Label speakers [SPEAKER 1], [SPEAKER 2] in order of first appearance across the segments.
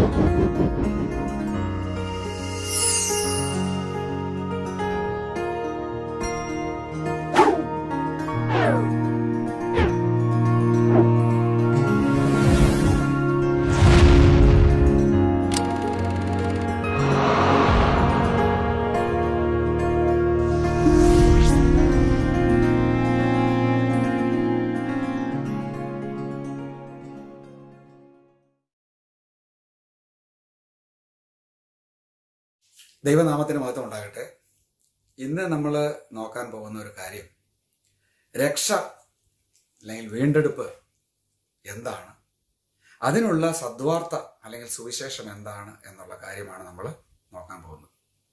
[SPEAKER 1] ദൈവനാമത്തിന് മഹത്വം ഉണ്ടാകട്ടെ ഇന്ന് നമ്മൾ നോക്കാൻ പോകുന്ന ഒരു കാര്യം രക്ഷ അല്ലെങ്കിൽ വീണ്ടെടുപ്പ് എന്താണ് അതിനുള്ള സദ്വാർത്ത അല്ലെങ്കിൽ സുവിശേഷം എന്താണ് എന്നുള്ള കാര്യമാണ് നമ്മൾ നോക്കാൻ പോകുന്നത്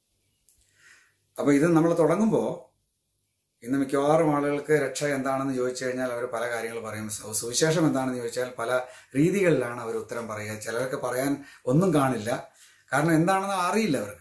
[SPEAKER 1] അപ്പോൾ ഇത് നമ്മൾ തുടങ്ങുമ്പോൾ ഇന്ന് മിക്കവാറും ആളുകൾക്ക് രക്ഷ എന്താണെന്ന് ചോദിച്ചു കഴിഞ്ഞാൽ അവർ പല കാര്യങ്ങൾ പറയും സു- സുവിശേഷം എന്താണെന്ന് ചോദിച്ചാൽ പല രീതികളിലാണ് അവർ ഉത്തരം പറയുക ചിലർക്ക് പറയാൻ ഒന്നും കാണില്ല കാരണം എന്താണെന്ന് അറിയില്ല അവർക്ക്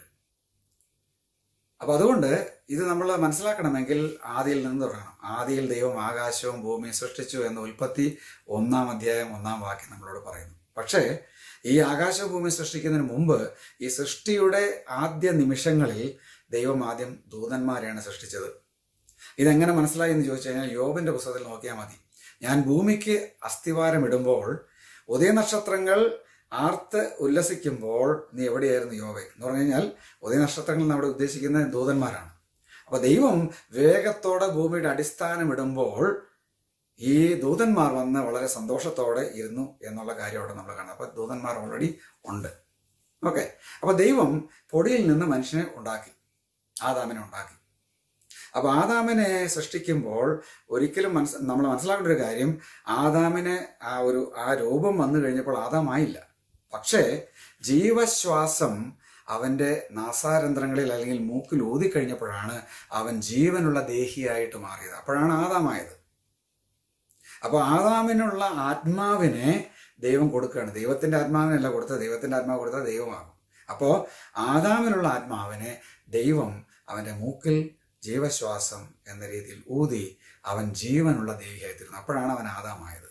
[SPEAKER 1] അപ്പൊ അതുകൊണ്ട് ഇത് നമ്മൾ മനസ്സിലാക്കണമെങ്കിൽ ആദിയിൽ നിന്ന് തുടങ്ങണം ആദിയിൽ ദൈവം ആകാശവും ഭൂമിയും സൃഷ്ടിച്ചു എന്ന ഉൽപ്പത്തി ഒന്നാം അധ്യായം ഒന്നാം വാക്യം നമ്മളോട് പറയുന്നു പക്ഷേ ഈ ആകാശവും ഭൂമിയും സൃഷ്ടിക്കുന്നതിന് മുമ്പ് ഈ സൃഷ്ടിയുടെ ആദ്യ നിമിഷങ്ങളിൽ ദൈവം ആദ്യം ദൂതന്മാരെയാണ് സൃഷ്ടിച്ചത് ഇതെങ്ങനെ മനസ്സിലായി എന്ന് ചോദിച്ചു കഴിഞ്ഞാൽ യോബിന്റെ പുസ്തകത്തിൽ നോക്കിയാൽ മതി ഞാൻ ഭൂമിക്ക് അസ്ഥിവാരമിടുമ്പോൾ ഉദയനക്ഷത്രങ്ങൾ ആർത്ത് ഉല്ലസിക്കുമ്പോൾ നീ എവിടെയായിരുന്നു യോവെ എന്ന് പറഞ്ഞു കഴിഞ്ഞാൽ ഉദയനക്ഷത്രങ്ങൾ നമ്മുടെ ഉദ്ദേശിക്കുന്ന ദൂതന്മാരാണ് അപ്പൊ ദൈവം വേഗത്തോടെ ഭൂമിയുടെ അടിസ്ഥാനം ഇടുമ്പോൾ ഈ ദൂതന്മാർ വന്ന് വളരെ സന്തോഷത്തോടെ ഇരുന്നു എന്നുള്ള കാര്യം അവിടെ നമ്മൾ കാണാം അപ്പൊ ദൂതന്മാർ ഓൾറെഡി ഉണ്ട് ഓക്കെ അപ്പൊ ദൈവം പൊടിയിൽ നിന്ന് മനുഷ്യനെ ഉണ്ടാക്കി ആദാമിനെ ഉണ്ടാക്കി അപ്പൊ ആദാമിനെ സൃഷ്ടിക്കുമ്പോൾ ഒരിക്കലും മനസ് നമ്മൾ മനസ്സിലാക്കേണ്ട ഒരു കാര്യം ആദാമിന് ആ ഒരു ആ രൂപം വന്നു കഴിഞ്ഞപ്പോൾ ആദാമായില്ല പക്ഷേ ജീവശ്വാസം അവന്റെ നാസാരന്ധ്രങ്ങളിൽ അല്ലെങ്കിൽ മൂക്കിൽ ഊതിക്കഴിഞ്ഞപ്പോഴാണ് അവൻ ജീവനുള്ള ദേഹിയായിട്ട് മാറിയത് അപ്പോഴാണ് ആദാമായത് അപ്പൊ ആദാമിനുള്ള ആത്മാവിനെ ദൈവം കൊടുക്കുകയാണ് ദൈവത്തിന്റെ ആത്മാവിനല്ല കൊടുത്തത് ദൈവത്തിന്റെ ആത്മാവ് കൊടുത്തത് ദൈവമാകും അപ്പോ ആദാമിനുള്ള ആത്മാവിനെ ദൈവം അവന്റെ മൂക്കിൽ ജീവശ്വാസം എന്ന രീതിയിൽ ഊതി അവൻ ജീവനുള്ള ദേഹിയായി തീർന്നു അപ്പോഴാണ് അവൻ ആദാമായത്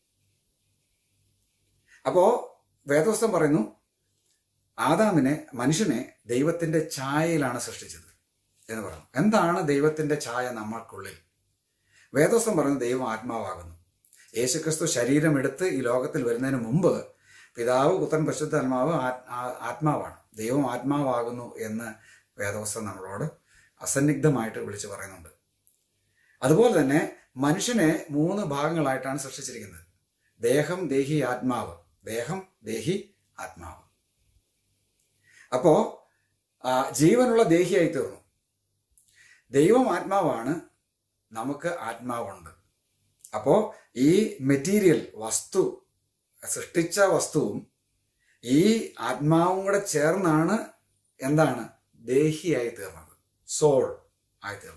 [SPEAKER 1] അപ്പോ വേദോസ്തം പറയുന്നു ആദാമിനെ മനുഷ്യനെ ദൈവത്തിന്റെ ഛായയിലാണ് സൃഷ്ടിച്ചത് എന്ന് പറയുന്നു എന്താണ് ദൈവത്തിന്റെ ഛായ നമ്മൾക്കുള്ളിൽ വേദോസ്തം പറയുന്നത് ദൈവം ആത്മാവാകുന്നു യേശുക്രിസ്തു ശരീരം എടുത്ത് ഈ ലോകത്തിൽ വരുന്നതിന് മുമ്പ് പിതാവ് പുത്രൻ പരിശുദ്ധ ആത്മാവ് ആത്- ആ- ആത്മാവാണ് ദൈവം ആത്മാവാകുന്നു എന്ന് വേദോസ്തം നമ്മളോട് അസന്നിഗ്ധമായിട്ട് വിളിച്ചു പറയുന്നുണ്ട് അതുപോലെ തന്നെ മനുഷ്യനെ മൂന്ന് ഭാഗങ്ങളായിട്ടാണ് സൃഷ്ടിച്ചിരിക്കുന്നത് ദേഹം ദേഹി ആത്മാവ് ദേഹം ദേഹി ആത്മാവ് അപ്പോ ആ, ജീവനുള്ള ദേഹിയായി തീർന്നു ദൈവം ആത്മാവാണ് നമുക്ക് ആത്മാവുണ്ട് അപ്പോ ഈ മെറ്റീരിയൽ വസ്തു സൃഷ്ടിച്ച വസ്തുവും ഈ ആത്മാവും കൂടെ ചേർന്നാണ് എന്താണ് ദേഹിയായി തീർന്നത് സോൾ ആയി തീർന്നത്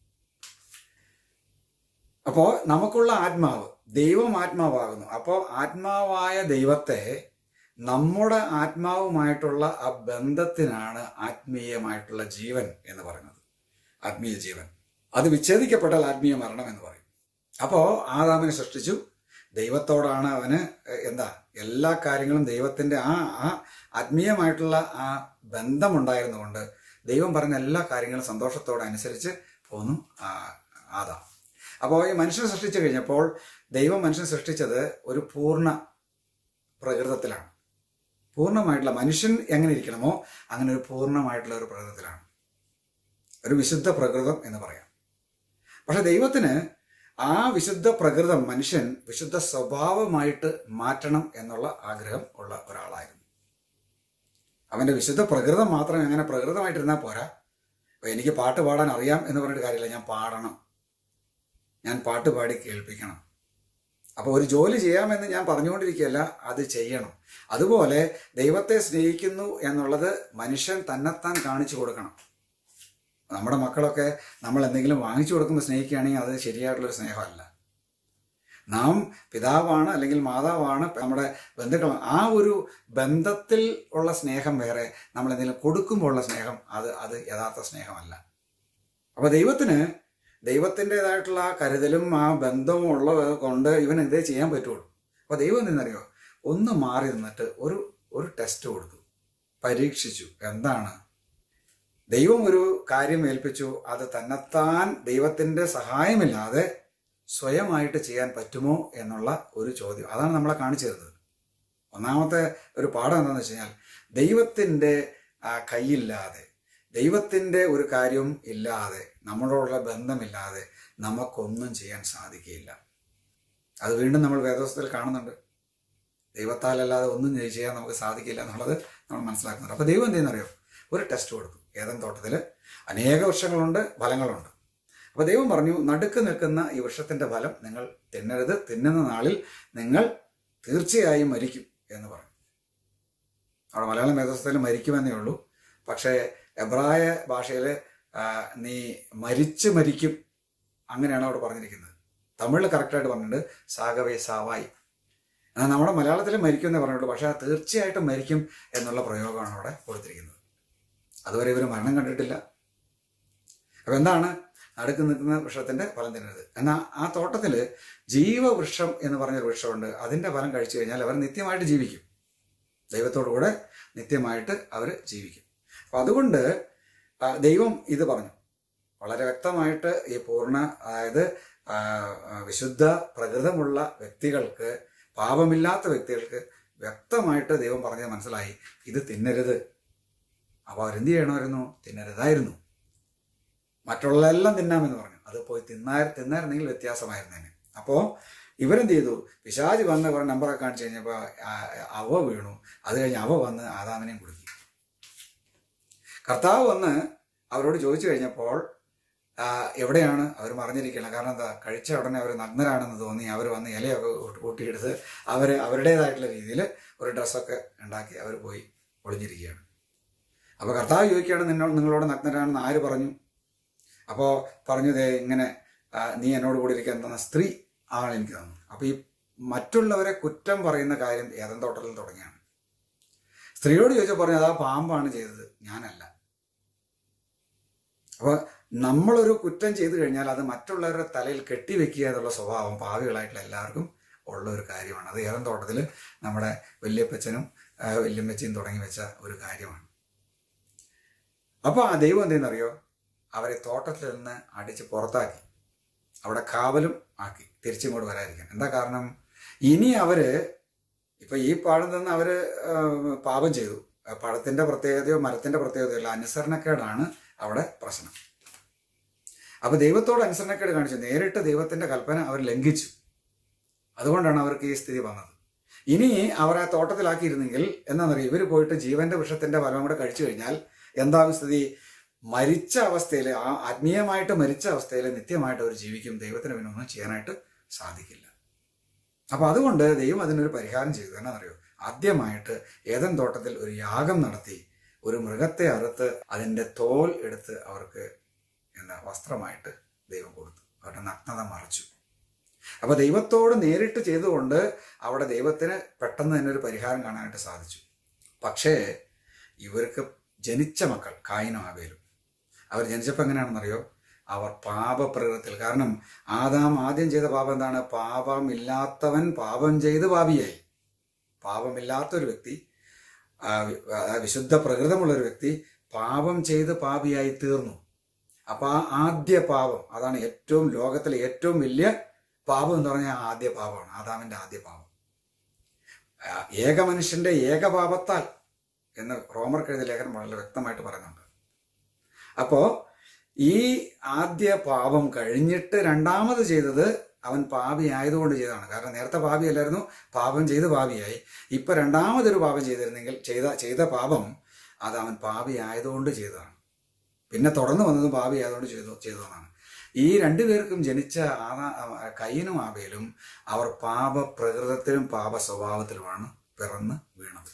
[SPEAKER 1] അപ്പോ നമുക്കുള്ള ആത്മാവ് ദൈവം ആത്മാവാകുന്നു അപ്പോൾ ആത്മാവായ ദൈവത്തെ നമ്മുടെ ആത്മാവുമായിട്ടുള്ള ആ ബന്ധത്തിനാണ് ആത്മീയമായിട്ടുള്ള ജീവൻ എന്ന് പറയുന്നത് ആത്മീയ ജീവൻ അത് വിച്ഛേദിക്കപ്പെട്ടാൽ ആത്മീയ മരണം എന്ന് പറയും അപ്പോ ആദാമിനെ സൃഷ്ടിച്ചു ദൈവത്തോടാണ് അവന് എന്താ എല്ലാ കാര്യങ്ങളും ദൈവത്തിന്റെ ആ ആ ആത്മീയമായിട്ടുള്ള ആ ബന്ധമുണ്ടായിരുന്നുകൊണ്ട് ദൈവം പറഞ്ഞ എല്ലാ കാര്യങ്ങളും സന്തോഷത്തോടെ അനുസരിച്ച് പോന്നു ആ ആദാം അപ്പോൾ ഈ മനുഷ്യനെ സൃഷ്ടിച്ചു കഴിഞ്ഞപ്പോൾ ദൈവം മനുഷ്യനെ സൃഷ്ടിച്ചത് ഒരു പൂർണ്ണ പ്രകൃതത്തിലാണ് പൂർണ്ണമായിട്ടുള്ള മനുഷ്യൻ എങ്ങനെ ഇരിക്കണമോ അങ്ങനെ ഒരു പൂർണ്ണമായിട്ടുള്ള ഒരു പ്രകൃതത്തിലാണ് ഒരു വിശുദ്ധ പ്രകൃതം എന്ന് പറയാം പക്ഷെ ദൈവത്തിന് ആ വിശുദ്ധ പ്രകൃതം മനുഷ്യൻ വിശുദ്ധ സ്വഭാവമായിട്ട് മാറ്റണം എന്നുള്ള ആഗ്രഹം ഉള്ള ഒരാളായിരുന്നു അവന്റെ വിശുദ്ധ പ്രകൃതം മാത്രം അങ്ങനെ പ്രകൃതമായിട്ടിരുന്നാൽ പോരാ അപ്പൊ എനിക്ക് പാട്ട് പാടാൻ അറിയാം എന്ന് പറഞ്ഞിട്ട് കാര്യമില്ല ഞാൻ പാടണം ഞാൻ പാട്ട് പാടി കേൾപ്പിക്കണം അപ്പോൾ ഒരു ജോലി ചെയ്യാമെന്ന് ഞാൻ പറഞ്ഞുകൊണ്ടിരിക്കുകയല്ല അത് ചെയ്യണം അതുപോലെ ദൈവത്തെ സ്നേഹിക്കുന്നു എന്നുള്ളത് മനുഷ്യൻ തന്നെത്താൻ കാണിച്ചു കൊടുക്കണം നമ്മുടെ മക്കളൊക്കെ നമ്മൾ എന്തെങ്കിലും വാങ്ങിച്ചു കൊടുക്കുമ്പോൾ സ്നേഹിക്കുകയാണെങ്കിൽ അത് ശരിയായിട്ടുള്ളൊരു സ്നേഹമല്ല നാം പിതാവാണ് അല്ലെങ്കിൽ മാതാവാണ് നമ്മുടെ ബന്ധുക്കളാണ് ആ ഒരു ബന്ധത്തിൽ ഉള്ള സ്നേഹം വേറെ നമ്മൾ എന്തെങ്കിലും കൊടുക്കുമ്പോൾ ഉള്ള സ്നേഹം അത് അത് യഥാർത്ഥ സ്നേഹമല്ല അപ്പൊ ദൈവത്തിന് ദൈവത്തിൻ്റെതായിട്ടുള്ള ആ കരുതലും ആ ബന്ധവും ഉള്ളത് കൊണ്ട് ഇവൻ ഇതേ ചെയ്യാൻ പറ്റുള്ളൂ അപ്പൊ ദൈവം എന്നറിയോ ഒന്ന് മാറി നിന്നിട്ട് ഒരു ഒരു ടെസ്റ്റ് കൊടുത്തു പരീക്ഷിച്ചു എന്താണ് ദൈവം ഒരു കാര്യം ഏൽപ്പിച്ചു അത് തന്നെത്താൻ ദൈവത്തിന്റെ സഹായമില്ലാതെ സ്വയമായിട്ട് ചെയ്യാൻ പറ്റുമോ എന്നുള്ള ഒരു ചോദ്യം അതാണ് നമ്മളെ കാണിച്ചു തരുന്നത് ഒന്നാമത്തെ ഒരു പാഠം എന്താണെന്ന് വെച്ച് കഴിഞ്ഞാൽ ദൈവത്തിൻ്റെ ആ കൈയില്ലാതെ ദൈവത്തിൻ്റെ ഒരു കാര്യം ഇല്ലാതെ നമ്മളോടുള്ള ബന്ധമില്ലാതെ നമുക്കൊന്നും ചെയ്യാൻ സാധിക്കുകയില്ല അത് വീണ്ടും നമ്മൾ വേദോസ്തത്തിൽ കാണുന്നുണ്ട് ദൈവത്താലല്ലാതെ ഒന്നും ചെയ്യാൻ നമുക്ക് സാധിക്കില്ല എന്നുള്ളത് നമ്മൾ മനസ്സിലാക്കുന്നുണ്ട് അപ്പോൾ ദൈവം എന്ത് ചെയ്യുന്നറിയോ ഒരു ടെസ്റ്റ് കൊടുത്തു ഏതൻ തോട്ടത്തിൽ അനേക വൃക്ഷങ്ങളുണ്ട് ഫലങ്ങളുണ്ട് അപ്പോൾ ദൈവം പറഞ്ഞു നടുക്ക് നിൽക്കുന്ന ഈ വൃക്ഷത്തിന്റെ ഫലം നിങ്ങൾ തിന്നരുത് തിന്നുന്ന നാളിൽ നിങ്ങൾ തീർച്ചയായും മരിക്കും എന്ന് പറഞ്ഞു അവിടെ മലയാളം വേദസ്ഥയിൽ മരിക്കുമെന്നേ ഉള്ളൂ പക്ഷേ എബ്രായ ഭാഷയിൽ നീ മരിച്ച് മരിക്കും അങ്ങനെയാണ് അവിടെ പറഞ്ഞിരിക്കുന്നത് തമിഴിൽ കറക്റ്റായിട്ട് പറഞ്ഞിട്ടുണ്ട് സാഗവേ സാവായി എന്നാൽ നമ്മുടെ മലയാളത്തിൽ മരിക്കും എന്നേ പറഞ്ഞുള്ളൂ പക്ഷേ തീർച്ചയായിട്ടും മരിക്കും എന്നുള്ള പ്രയോഗമാണ് അവിടെ കൊടുത്തിരിക്കുന്നത് അതുവരെ ഇവർ മരണം കണ്ടിട്ടില്ല അപ്പം എന്താണ് നടുക്ക് നിൽക്കുന്ന വൃക്ഷത്തിന്റെ ഫലം തിന്നരുത് എന്നാൽ ആ തോട്ടത്തിൽ ജീവവൃക്ഷം എന്ന് പറഞ്ഞൊരു വൃക്ഷമുണ്ട് അതിന്റെ ഫലം കഴിച്ചു കഴിഞ്ഞാൽ അവർ നിത്യമായിട്ട് ജീവിക്കും ദൈവത്തോടു കൂടെ നിത്യമായിട്ട് അവർ ജീവിക്കും അപ്പം അതുകൊണ്ട് ആ, ദൈവം ഇത് പറഞ്ഞു വളരെ വ്യക്തമായിട്ട് ഈ പൂർണ്ണ അതായത് ആ, ആ, വിശുദ്ധ പ്രകൃതമുള്ള വ്യക്തികൾക്ക് പാപമില്ലാത്ത വ്യക്തികൾക്ക് വ്യക്തമായിട്ട് ദൈവം പറഞ്ഞത് മനസ്സിലായി ഇത് തിന്നരുത് അപ്പോൾ അവരെന്ത് ചെയ്യണമായിരുന്നു തിന്നരുതായിരുന്നു മറ്റുള്ളതെല്ലാം തിന്നാമെന്ന് പറഞ്ഞു അത് പോയി തിന്നാ തിന്നായിരുന്നെങ്കിൽ വ്യത്യാസമായിരുന്നേനെ അപ്പോൾ ഇവരെന്ത് ചെയ്തു പിശാജ് വന്ന് കുറെ നമ്പറൊക്കെ കാണിച്ചു കഴിഞ്ഞപ്പോൾ അവ വീണു അത് കഴിഞ്ഞ് അവ വന്ന് ആദാമിനെയും കൊടുക്കി കർത്താവ് വന്ന് അവരോട് ചോദിച്ചു കഴിഞ്ഞപ്പോൾ ആ, എവിടെയാണ് അവർ മറിഞ്ഞിരിക്കണം കാരണം എന്താ കഴിച്ച ഉടനെ അവർ നഗ്നരാണെന്ന് തോന്നി അവർ വന്ന് ഇലയൊക്കെ ഊട്ടി- ഊട്ടിയെടുത്ത് അവർ അവരുടേതായിട്ടുള്ള രീതിയിൽ ഒരു ഡ്രസ്സൊക്കെ ഉണ്ടാക്കി അവർ പോയി ഒളിഞ്ഞിരിക്കുകയാണ് അപ്പോൾ കർത്താവ് ചോദിക്കുകയാണ് നിന്നോട് നിങ്ങളോട് നഗ്നരാണെന്ന് ആര് പറഞ്ഞു അപ്പോൾ പറഞ്ഞു ദേ ഇങ്ങനെ ആ, നീ എന്നോട് കൂടി ഇരിക്കാൻ തന്ന സ്ത്രീ ആണ് എനിക്ക് തന്നു അപ്പോൾ ഈ മറ്റുള്ളവരെ കുറ്റം പറയുന്ന കാര്യം ഏതൻ തോട്ടത്തിൽ തുടങ്ങിയാണ് സ്ത്രീയോട് ചോദിച്ചാൽ പറഞ്ഞു അതാ പാമ്പാണ് ചെയ്തത് ഞാനല്ല അപ്പോൾ നമ്മളൊരു കുറ്റം ചെയ്തു കഴിഞ്ഞാൽ അത് മറ്റുള്ളവരുടെ തലയിൽ കെട്ടിവെക്കുക എന്നുള്ള സ്വഭാവം പാവികളായിട്ടുള്ള എല്ലാവർക്കും ഉള്ള ഒരു കാര്യമാണ് അത് ഏതൻ തോട്ടത്തിൽ നമ്മുടെ വല്യപ്പച്ചനും ആ, വല്യമ്മച്ചിയും തുടങ്ങി വെച്ച ഒരു കാര്യമാണ് അപ്പോൾ ആ ദൈവം എന്തെന്നറിയോ അവരെ തോട്ടത്തിൽ നിന്ന് അടിച്ച് പുറത്താക്കി അവിടെ കാവലും ആക്കി തിരിച്ചിങ്ങോട്ട് വരാതിരിക്കാൻ എന്താ കാരണം ഇനി അവര് ഇപ്പൊ ഈ പാടം നിന്ന് അവര് ആ, പാപം ചെയ്തു ആ, പഴത്തിന്റെ പ്രത്യേകതയോ മരത്തിന്റെ പ്രത്യേകതയോ അല്ല അനുസരണക്കേടാണ് അവിടെ പ്രശ്നം അപ്പൊ ദൈവത്തോട് അനുസരണക്കേട് കാണിച്ചു നേരിട്ട് ദൈവത്തിന്റെ കൽപ്പന അവർ ലംഘിച്ചു അതുകൊണ്ടാണ് അവർക്ക് ഈ സ്ഥിതി വന്നത് ഇനി അവർ ആ തോട്ടത്തിലാക്കിയിരുന്നെങ്കിൽ എന്താണെന്നറിയോ ഇവർ പോയിട്ട് ജീവന്റെ വൃക്ഷത്തിന്റെ ഫലം കൂടെ കഴിച്ചു കഴിഞ്ഞാൽ എന്താകും സ്ഥിതി മരിച്ച അവസ്ഥയിൽ ആ ആത്മീയമായിട്ട് മരിച്ച അവസ്ഥയിൽ നിത്യമായിട്ട് അവർ ജീവിക്കും ദൈവത്തിന് പിന്നെ ഒന്നും ചെയ്യാനായിട്ട് സാധിക്കില്ല അപ്പൊ അതുകൊണ്ട് ദൈവം അതിനൊരു പരിഹാരം ചെയ്തു എന്നാണെന്നറിയോ ആദ്യമായിട്ട് ഏതൻ തോട്ടത്തിൽ ഒരു യാഗം നടത്തി ഒരു മൃഗത്തെ അറുത്ത് അതിന്റെ തോൽ എടുത്ത് അവർക്ക് എന്താ വസ്ത്രമായിട്ട് ദൈവം കൊടുത്തു അവരുടെ നഗ്നത മറച്ചു അപ്പൊ ദൈവത്തോട് നേരിട്ട് ചെയ്തുകൊണ്ട് അവിടെ ദൈവത്തിന് പെട്ടെന്ന് തന്നെ ഒരു പരിഹാരം കാണാനായിട്ട് സാധിച്ചു പക്ഷേ ഇവർക്ക് ജനിച്ച മക്കൾ കായിനും ആവേലും അവർ ജനിച്ചപ്പോൾ എങ്ങനെയാണെന്നറിയോ അവർ പാപപ്രകൃതത്തിൽ കാരണം ആദാം ആദ്യം ചെയ്ത പാപം എന്താണ് പാപമില്ലാത്തവൻ പാപം ചെയ്ത് പാപിയായി പാപമില്ലാത്ത ഒരു വ്യക്തി ആ, ആ, വിശുദ്ധ പ്രകൃതമുള്ള ഒരു വ്യക്തി പാപം ചെയ്ത് പാപിയായി തീർന്നു അപ്പൊ ആ ആദ്യ പാപം അതാണ് ഏറ്റവും ലോകത്തിലെ ഏറ്റവും വലിയ പാപം എന്ന് പറഞ്ഞാൽ ആദ്യ പാപമാണ് ആദാമിന്റെ ആദ്യ പാപം ആ, ഏക മനുഷ്യന്റെ ഏകപാപത്താൽ എന്ന് റോമർക്ക് എഴുതിയ ലേഖനം വളരെ വ്യക്തമായിട്ട് പറയുന്നുണ്ട് അപ്പോ ഈ ആദ്യ പാപം കഴിഞ്ഞിട്ട് രണ്ടാമത് ചെയ്തത് അവൻ പാപി ആയതുകൊണ്ട് ചെയ്തതാണ് കാരണം നേരത്തെ പാപിയല്ലായിരുന്നു പാപം ചെയ്ത് പാപിയായി ഇപ്പൊ രണ്ടാമതൊരു പാപം ചെയ്തിരുന്നെങ്കിൽ ചെയ്ത ചെയ്ത പാപം അത് അവൻ പാപി ആയതുകൊണ്ട് ചെയ്തതാണ് പിന്നെ തുടർന്ന് വന്നതും പാപി ആയതുകൊണ്ട് ചെയ്തു ചെയ്തതാണ് ഈ രണ്ടുപേർക്കും ജനിച്ച ആദാ കയ്യനും ആബേലും അവർ പാപ പ്രകൃതത്തിലും പാപ സ്വഭാവത്തിലുമാണ് പിറന്ന് വീണത്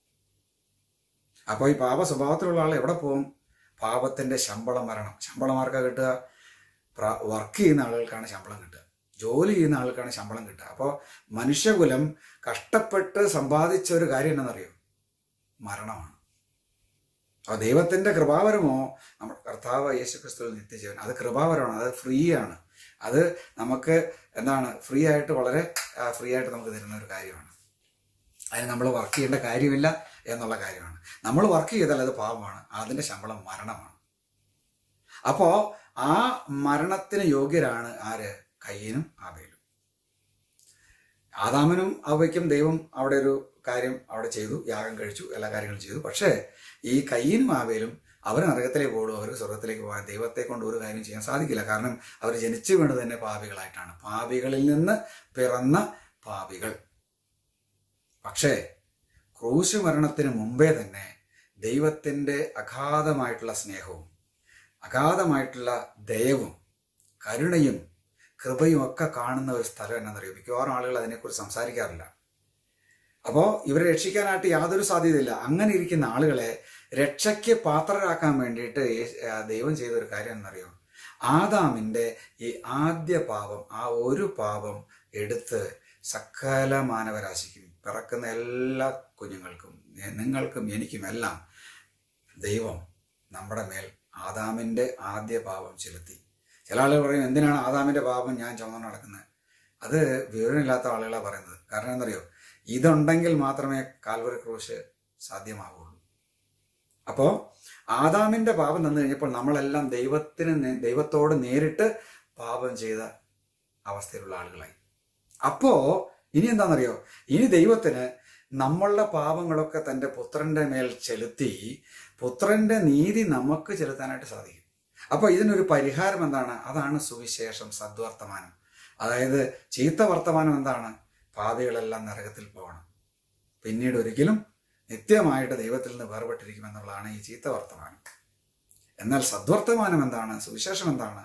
[SPEAKER 1] അപ്പോൾ ഈ പാപ സ്വഭാവത്തിലുള്ള ആൾ എവിടെ പോകും പാപത്തിന്റെ ശമ്പളം വരണം ശമ്പളം ആർക്കാ കിട്ടുക വർക്ക് ചെയ്യുന്ന ആളുകൾക്കാണ് ശമ്പളം കിട്ടുക ജോലി ചെയ്യുന്ന ആൾക്കാണ് ശമ്പളം കിട്ടുക അപ്പോൾ മനുഷ്യകുലം കഷ്ടപ്പെട്ട് സമ്പാദിച്ച ഒരു കാര്യം എന്താണെന്നറിയോ മരണമാണ് അപ്പോൾ ദൈവത്തിന്റെ കൃപാവരമോ നമ്മുടെ കർത്താവ് യേശു ക്രിസ്തുവിൽ നിത്യജീവൻ അത് കൃപാവരമാണ് അത് ഫ്രീ ആണ് അത് നമുക്ക് എന്താണ് ഫ്രീ ആയിട്ട് വളരെ ഫ്രീ ആയിട്ട് നമുക്ക് തരുന്ന ഒരു കാര്യമാണ് അതിന് നമ്മൾ വർക്ക് ചെയ്യേണ്ട കാര്യമില്ല എന്നുള്ള കാര്യമാണ് നമ്മൾ വർക്ക് ചെയ്താൽ അത് പാപമാണ് അതിന്റെ ശമ്പളം മരണമാണ് അപ്പോ ആ മരണത്തിന് യോഗ്യരാണ് ആര് കയ്യനും ആബേലും ആദാമനും അവയ്ക്കും ദൈവം അവിടെ ഒരു കാര്യം അവിടെ ചെയ്തു യാഗം കഴിച്ചു എല്ലാ കാര്യങ്ങളും ചെയ്തു പക്ഷേ ഈ കയ്യനും ആബേലും അവർ നരകത്തിലേക്ക് പോകും അവർ സ്വർഗത്തിലേക്ക് പോകാൻ ദൈവത്തെ കൊണ്ട് ഒരു കാര്യം ചെയ്യാൻ സാധിക്കില്ല കാരണം അവർ ജനിച്ചു വീണത് തന്നെ പാപികളായിട്ടാണ് പാപികളിൽ നിന്ന് പിറന്ന പാപികൾ പക്ഷേ ക്രൂശ് മരണത്തിന് മുമ്പേ തന്നെ ദൈവത്തിൻ്റെ അഗാധമായിട്ടുള്ള സ്നേഹവും അഗാധമായിട്ടുള്ള ദയവും കരുണയും കൃപയും ഒക്കെ കാണുന്ന ഒരു സ്ഥലം എന്നറിയും മിക്കവാറും ആളുകൾ അതിനെക്കുറിച്ച് സംസാരിക്കാറില്ല അപ്പോൾ ഇവരെ രക്ഷിക്കാനായിട്ട് യാതൊരു സാധ്യതയില്ല അങ്ങനെ ഇരിക്കുന്ന ആളുകളെ രക്ഷയ്ക്ക് പാത്രരാക്കാൻ വേണ്ടിയിട്ട് യേശു- ആ ദൈവം ചെയ്ത ഒരു കാര്യം എന്നറിയോ ആദാമിൻ്റെ ഈ ആദ്യ പാപം ആ ഒരു പാപം എടുത്ത് സകല മാനവരാശിക്കും പിറക്കുന്ന എല്ലാ കുഞ്ഞുങ്ങൾക്കും നി- നിങ്ങൾക്കും എനിക്കും എല്ലാം ദൈവം നമ്മുടെ മേൽ ആദാമിൻ്റെ ആദ്യ പാപം ചെലുത്തി ചില ആളുകൾ പറയും എന്തിനാണ് ആദാമിൻ്റെ പാപം ഞാൻ ചുമന്നു നടക്കുന്നത് അത് വിവരമില്ലാത്ത ആളുകളാണ് പറയുന്നത് കാരണം എന്തറിയോ ഇതുണ്ടെങ്കിൽ മാത്രമേ കാൽവറി ക്രൂശ് സാധ്യമാവുള്ളൂ അപ്പോൾ ആദാമിൻ്റെ പാപം തന്നു കഴിഞ്ഞപ്പോൾ നമ്മളെല്ലാം ദൈവത്തിന് നേ- ദൈവത്തോട് നേരിട്ട് പാപം ചെയ്ത അവസ്ഥയിലുള്ള ആളുകളായി അപ്പോ ഇനി എന്താണെന്നറിയോ ഇനി ദൈവത്തിന് നമ്മളുടെ പാപങ്ങളൊക്കെ തൻ്റെ പുത്രന്റെ മേൽ ചെലുത്തി പുത്രന്റെ നീതി നമുക്ക് ചെലുത്താനായിട്ട് സാധിക്കും അപ്പോൾ ഇതിനൊരു പരിഹാരം എന്താണ് അതാണ് സുവിശേഷം സദ്വർത്തമാനം അതായത് ചീത്ത വർത്തമാനം എന്താണ് പാപികളെല്ലാം നരകത്തിൽ പോകണം പിന്നീട് ഒരിക്കലും നിത്യമായിട്ട് ദൈവത്തിൽ നിന്ന് വേർപെട്ടിരിക്കുമെന്നുള്ളതാണ് ഈ ചീത്ത വർത്തമാനം എന്നാൽ സദ്വർത്തമാനം എന്താണ് സുവിശേഷം എന്താണ്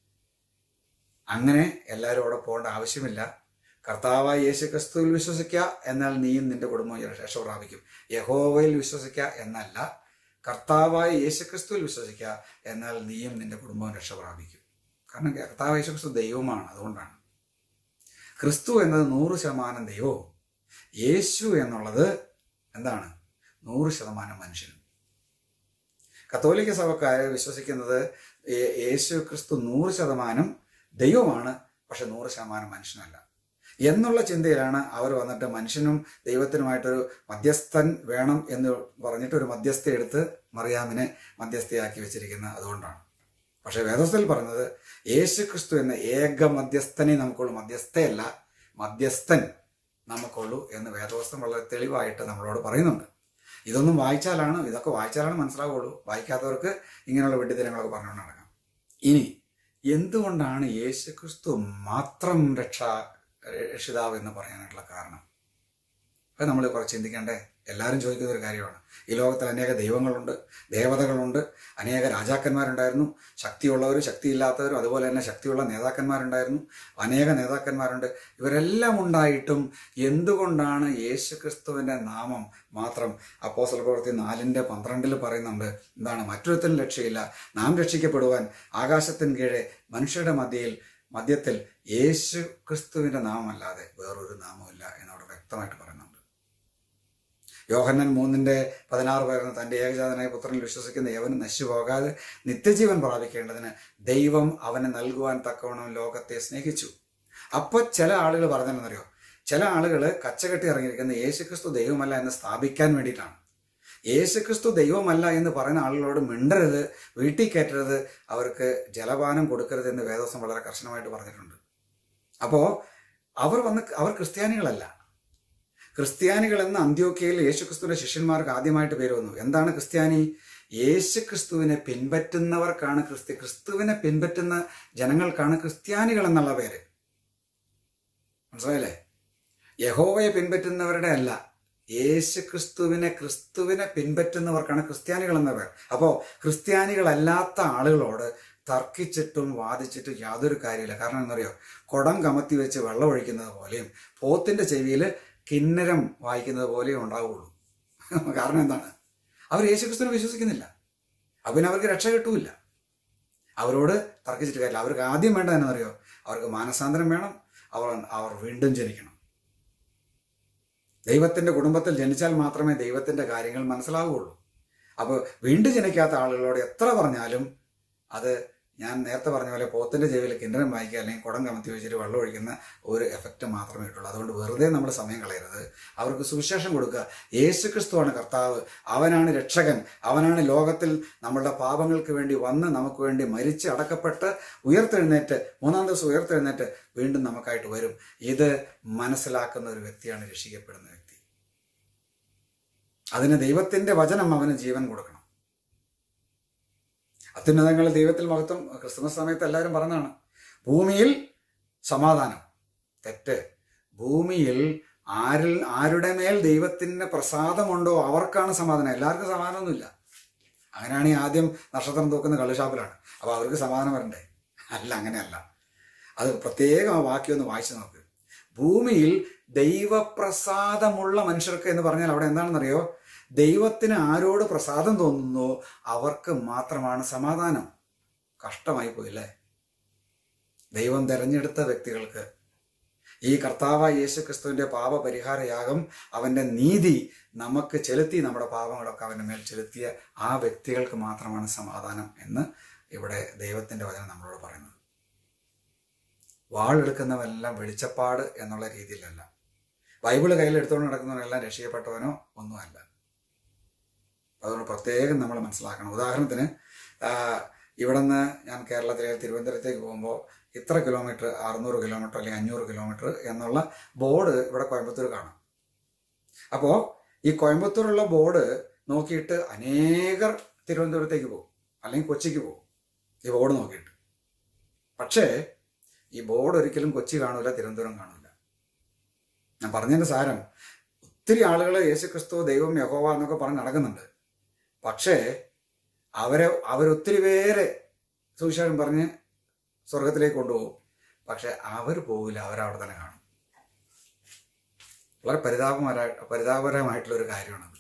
[SPEAKER 1] അങ്ങനെ എല്ലാവരും അവിടെ പോകേണ്ട ആവശ്യമില്ല കർത്താവായ യേശു ക്രിസ്തുവിൽ വിശ്വസിക്കുക എന്നാൽ നീയും നിന്റെ കുടുംബവും രക്ഷ പ്രാപിക്കും യഹോവയിൽ വിശ്വസിക്കുക എന്നല്ല കർത്താവായ യേശു ക്രിസ്തുവിൽ വിശ്വസിക്കുക എന്നാൽ നീയും നിന്റെ കുടുംബവും രക്ഷ പ്രാപിക്കും കാരണം കർത്താവ് യേശു ക്രിസ്തു ദൈവമാണ് അതുകൊണ്ടാണ് ക്രിസ്തു എന്നത് നൂറ് ശതമാനം ദൈവവും യേശു എന്നുള്ളത് എന്താണ് നൂറ് ശതമാനം മനുഷ്യനും കത്തോലിക്ക സഭക്കാരെ വിശ്വസിക്കുന്നത് യേ- യേശു ക്രിസ്തു നൂറ് ശതമാനം ദൈവമാണ് പക്ഷെ നൂറ് ശതമാനം മനുഷ്യനല്ല എന്നുള്ള ചിന്തയിലാണ് അവർ വന്നിട്ട് മനുഷ്യനും ദൈവത്തിനുമായിട്ടൊരു മധ്യസ്ഥൻ വേണം എന്ന് പറഞ്ഞിട്ട് ഒരു മധ്യസ്ഥ എടുത്ത് മറിയാമിനെ മധ്യസ്ഥയാക്കി വെച്ചിരിക്കുന്നത് അതുകൊണ്ടാണ് പക്ഷെ വേദസ്ഥയിൽ പറഞ്ഞത് യേശു ക്രിസ്തു എന്ന ഏക മധ്യസ്ഥനെ നമുക്കുള്ളൂ മധ്യസ്ഥയല്ല മധ്യസ്ഥൻ നമുക്കുള്ളൂ എന്ന് വേദവസ്തം വളരെ തെളിവായിട്ട് നമ്മളോട് പറയുന്നുണ്ട് ഇതൊന്നും വായിച്ചാലാണ് ഇതൊക്കെ വായിച്ചാലാണ് മനസ്സിലാവുള്ളൂ വായിക്കാത്തവർക്ക് ഇങ്ങനെയുള്ള വെട്ടിത്തരങ്ങളൊക്കെ പറഞ്ഞുകൊണ്ട് നടക്കാം ഇനി എന്തുകൊണ്ടാണ് യേശു ക്രിസ്തു മാത്രം രക്ഷാ രക്ഷിതാവ് എന്ന് പറയാനായിട്ടുള്ള കാരണം അത് നമ്മൾ കുറച്ച് ചിന്തിക്കേണ്ടേ എല്ലാവരും ചോദിക്കുന്ന ഒരു കാര്യമാണ് ഈ ലോകത്തിൽ അനേക ദൈവങ്ങളുണ്ട് ദേവതകളുണ്ട് അനേക രാജാക്കന്മാരുണ്ടായിരുന്നു ശക്തിയുള്ളവരും ശക്തിയില്ലാത്തവരും അതുപോലെ തന്നെ ശക്തിയുള്ള നേതാക്കന്മാരുണ്ടായിരുന്നു അനേക നേതാക്കന്മാരുണ്ട് ഇവരെല്ലാം ഉണ്ടായിട്ടും എന്തുകൊണ്ടാണ് യേശു ക്രിസ്തുവിൻ്റെ നാമം മാത്രം അപ്പോസൽ പ്രവൃത്തി നാലിൻ്റെ പന്ത്രണ്ടിൽ പറയുന്നുണ്ട് എന്താണ് മറ്റൊരുത്തരും രക്ഷയില്ല നാം രക്ഷിക്കപ്പെടുവാൻ ആകാശത്തിന് കീഴെ മനുഷ്യരുടെ മധ്യയിൽ മധ്യത്തിൽ യേശു ക്രിസ്തുവിൻ്റെ നാമമല്ലാതെ വേറൊരു നാമമില്ല എന്നവിടെ വ്യക്തമായിട്ട് പറയുന്നുണ്ട് യോഹന്നൻ മൂന്നിന്റെ പതിനാറ് പറയുന്ന തന്റെ ഏകജാതനായ പുത്രനിൽ വിശ്വസിക്കുന്ന യവനും നശിച്ചു പോകാതെ നിത്യജീവൻ പ്രാപിക്കേണ്ടതിന് ദൈവം അവനെ നൽകുവാൻ തക്കവണ്ണം ലോകത്തെ സ്നേഹിച്ചു അപ്പൊ ചില ആളുകൾ പറഞ്ഞെന്നറിയോ ചില ആളുകൾ കച്ചകെട്ടി ഇറങ്ങിയിരിക്കുന്ന യേശുക്രിസ്തു ദൈവമല്ല എന്ന് സ്ഥാപിക്കാൻ വേണ്ടിയിട്ടാണ് യേശുക്രിസ്തു ദൈവമല്ല എന്ന് പറയുന്ന ആളുകളോട് മിണ്ടരുത് വീട്ടിൽ കയറ്റരുത് അവർക്ക് ജലപാനം കൊടുക്കരുത് എന്ന് വേദോസം വളരെ കർശനമായിട്ട് പറഞ്ഞിട്ടുണ്ട് അപ്പോൾ അവർ വന്ന് അവർ ക്രിസ്ത്യാനികളല്ല ക്രിസ്ത്യാനികൾ എന്ന അന്ത്യോക്കയിൽ യേശുക്രിസ്തുവിന്റെ ശിഷ്യന്മാർക്ക് ആദ്യമായിട്ട് പേര് വന്നു എന്താണ് ക്രിസ്ത്യാനി യേശുക്രിസ്തുവിനെ പിൻപറ്റുന്നവർക്കാണ് ക്രിസ്തു ക്രിസ്തുവിനെ പിൻപറ്റുന്ന ജനങ്ങൾക്കാണ് ക്രിസ്ത്യാനികൾ എന്നുള്ള പേര് മനസ്സിലായില്ലേ യഹോവയെ പിൻപറ്റുന്നവരുടെ അല്ല യേശു ക്രിസ്തുവിനെ ക്രിസ്തുവിനെ പിൻപറ്റുന്നവർക്കാണ് ക്രിസ്ത്യാനികൾ എന്ന പേർ അപ്പോൾ ക്രിസ്ത്യാനികളല്ലാത്ത ആളുകളോട് തർക്കിച്ചിട്ടും വാദിച്ചിട്ടും യാതൊരു കാര്യമില്ല കാരണം എന്നറിയോ കുടം കമത്തി വെച്ച് വെള്ളം ഒഴിക്കുന്നത് പോലെയും പോത്തിന്റെ ചെവിയിൽ കിന്നരം വായിക്കുന്നത് പോലെയും ഉണ്ടാവുള്ളൂ കാരണം എന്താണ് അവർ യേശുക്രിസ്തുവിനെ വിശ്വസിക്കുന്നില്ല അപ്പം പിന്നെ അവർക്ക് രക്ഷ കിട്ടൂല അവരോട് തർക്കിച്ചിട്ട് കാര്യമില്ല അവർക്ക് ആദ്യം വേണ്ടത് എന്നറിയോ അവർക്ക് മാനസാന്തരം വേണം അവർ അവർ വീണ്ടും ജനിക്കണം ദൈവത്തിന്റെ കുടുംബത്തിൽ ജനിച്ചാൽ മാത്രമേ ദൈവത്തിന്റെ കാര്യങ്ങൾ മനസ്സിലാവുകയുള്ളൂ അപ്പോൾ വീണ്ടും ജനിക്കാത്ത ആളുകളോട് എത്ര പറഞ്ഞാലും അത് ഞാൻ നേരത്തെ പറഞ്ഞ പോലെ പോത്തിന്റെ ചെവിയിൽ കിണ്ടനം വായിക്കുക അല്ലെങ്കിൽ കുടം കമത്തി വെച്ചിട്ട് വെള്ളം ഒഴിക്കുന്ന ഒരു എഫക്റ്റ് മാത്രമേ കിട്ടുള്ളൂ അതുകൊണ്ട് വെറുതെ നമ്മൾ സമയം കളയരുത് അവർക്ക് സുവിശേഷം കൊടുക്കുക യേശു ക്രിസ്തുവാണ് കർത്താവ് അവനാണ് രക്ഷകൻ അവനാണ് ലോകത്തിൽ നമ്മളുടെ പാപങ്ങൾക്ക് വേണ്ടി വന്ന് നമുക്ക് വേണ്ടി മരിച്ച് അടക്കപ്പെട്ട് ഉയർത്തെഴുന്നേറ്റ് മൂന്നാം ദിവസം ഉയർത്തെഴുന്നേറ്റ് വീണ്ടും നമുക്കായിട്ട് വരും ഇത് മനസ്സിലാക്കുന്ന ഒരു വ്യക്തിയാണ് രക്ഷിക്കപ്പെടുന്ന വ്യക്തി അതിന് ദൈവത്തിന്റെ വചനം അവന് ജീവൻ കൊടുക്കണം അത്യുന്നതങ്ങളിൽ ദൈവത്തിൽ മഹത്വം ക്രിസ്തുമസ് സമയത്ത് എല്ലാവരും പറഞ്ഞാണ് ഭൂമിയിൽ സമാധാനം തെറ്റ് ഭൂമിയിൽ ആരിൽ ആരുടെ മേൽ ദൈവത്തിന് പ്രസാദമുണ്ടോ അവർക്കാണ് സമാധാനം എല്ലാവർക്കും സമാധാനമൊന്നുമില്ല അങ്ങനെയാണെങ്കിൽ ആദ്യം നക്ഷത്രം തൂക്കുന്ന കള്ളുഷാപ്പിലാണ് അപ്പോൾ അവർക്ക് സമാധാനം വരണ്ടേ അല്ല അങ്ങനെയല്ല അത് പ്രത്യേകം ആ വാക്യം ഒന്ന് വായിച്ചു നോക്ക് ഭൂമിയിൽ ദൈവപ്രസാദമുള്ള മനുഷ്യർക്ക് എന്ന് പറഞ്ഞാൽ അവിടെ എന്താണെന്നറിയോ ദൈവത്തിന് ആരോട് പ്രസാദം തോന്നുന്നോ അവർക്ക് മാത്രമാണ് സമാധാനം കഷ്ടമായി പോയില്ലേ ദൈവം തെരഞ്ഞെടുത്ത വ്യക്തികൾക്ക് ഈ കർത്താവ യേശു ക്രിസ്തുവിന്റെ പാപപരിഹാര യാഗം അവന്റെ നീതി നമുക്ക് ചെലുത്തി നമ്മുടെ പാപങ്ങളൊക്കെ അവന്റെ മേൽ ചെലുത്തിയ ആ വ്യക്തികൾക്ക് മാത്രമാണ് സമാധാനം എന്ന് ഇവിടെ ദൈവത്തിന്റെ വചനം നമ്മളോട് പറയുന്നത് വാളെടുക്കുന്നവനെല്ലാം വെളിച്ചപ്പാട് എന്നുള്ള രീതിയിലല്ല ബൈബിള് കയ്യിൽ എടുത്തുകൊണ്ട് നടക്കുന്നവനെല്ലാം രക്ഷിക്കപ്പെട്ടവനോ ഒന്നുമല്ല അതുകൊണ്ട് പ്രത്യേകം നമ്മൾ മനസ്സിലാക്കണം ഉദാഹരണത്തിന് ഇവിടെ നിന്ന് ഞാൻ കേരളത്തിലെ തിരുവനന്തപുരത്തേക്ക് പോകുമ്പോൾ ഇത്ര കിലോമീറ്റർ അറുന്നൂറ് കിലോമീറ്റർ അല്ലെങ്കിൽ അഞ്ഞൂറ് കിലോമീറ്റർ എന്നുള്ള ബോർഡ് ഇവിടെ കോയമ്പത്തൂർ കാണാം അപ്പോൾ ഈ കോയമ്പത്തൂരുള്ള ബോർഡ് നോക്കിയിട്ട് അനേകർ തിരുവനന്തപുരത്തേക്ക് പോകും അല്ലെങ്കിൽ കൊച്ചിക്ക് പോകും ഈ ബോർഡ് നോക്കിയിട്ട് പക്ഷേ ഈ ബോർഡ് ഒരിക്കലും കൊച്ചി കാണൂല തിരുവനന്തപുരം കാണൂല ഞാൻ പറഞ്ഞതിൻ്റെ സാരം ഒത്തിരി ആളുകൾ യേശുക്രിസ്തു ദൈവം യഹോവ എന്നൊക്കെ പറഞ്ഞ് നടക്കുന്നുണ്ട് പക്ഷേ അവരെ അവരൊത്തിരി പേരെ സുവിശേഷം പറഞ്ഞ് സ്വർഗത്തിലേക്ക് കൊണ്ടുപോകും പക്ഷെ അവർ പോകില്ല അവരവിടെ തന്നെ കാണും വളരെ പരിതാപകരമായ പരിതാപകരമായിട്ടുള്ള ഒരു കാര്യമാണത്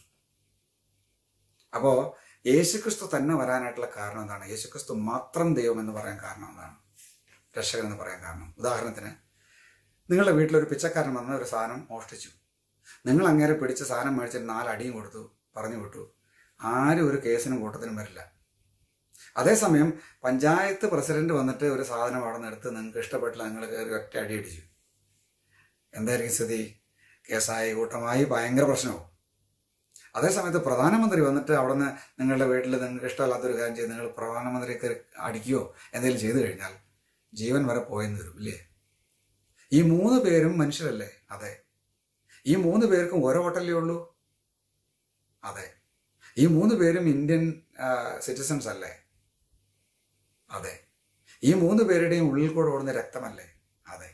[SPEAKER 1] അപ്പോൾ യേശുക്രിസ്തു തന്നെ വരാനായിട്ടുള്ള കാരണം എന്താണ് യേശുക്രിസ്തു മാത്രം ദൈവം എന്ന് പറയാൻ കാരണം എന്താണ് രക്ഷകൻ എന്ന് പറയാൻ കാരണം ഉദാഹരണത്തിന് നിങ്ങളുടെ വീട്ടിലൊരു പിച്ചക്കാരൻ വന്ന് ഒരു സാധനം മോഷ്ടിച്ചു നിങ്ങൾ അങ്ങേരെ പിടിച്ച സാധനം മേടിച്ചിട്ട് നാലടിയും കൊടുത്തു പറഞ്ഞു വിട്ടു ആരും ഒരു കേസിനും കൂട്ടത്തിനും വരില്ല അതേസമയം പഞ്ചായത്ത് പ്രസിഡന്റ് വന്നിട്ട് ഒരു സാധനം അവിടെ നിന്ന് എടുത്ത് നിങ്ങൾക്ക് ഇഷ്ടപ്പെട്ടില്ല നിങ്ങൾ കയറി ഒറ്റ അടി അടിച്ചു എന്തായിരിക്കും സ്ഥിതി കേസായി കൂട്ടമായി ഭയങ്കര പ്രശ്നമാവും അതേസമയത്ത് പ്രധാനമന്ത്രി വന്നിട്ട് അവിടെ നിന്ന് നിങ്ങളുടെ വീട്ടിൽ നിങ്ങൾക്ക് ഇഷ്ടമല്ലാത്തൊരു കാര്യം ചെയ്ത് നിങ്ങൾ പ്രധാനമന്ത്രിയെ കയറി അടിക്കുകയോ എന്തെങ്കിലും ചെയ്തു കഴിഞ്ഞാൽ ജീവൻ വരെ പോയെന്ന് വരും ഇല്ലേ ഈ മൂന്ന് പേരും മനുഷ്യരല്ലേ അതെ ഈ മൂന്ന് പേർക്കും ഓരോ ഹോട്ടലേ ഉള്ളൂ അതെ ഈ മൂന്ന് പേരും ഇന്ത്യൻ സിറ്റിസൺസ് അല്ലേ അതെ ഈ മൂന്ന് പേരുടെയും ഉള്ളിൽ കൂടെ ഓടുന്ന രക്തമല്ലേ അതെ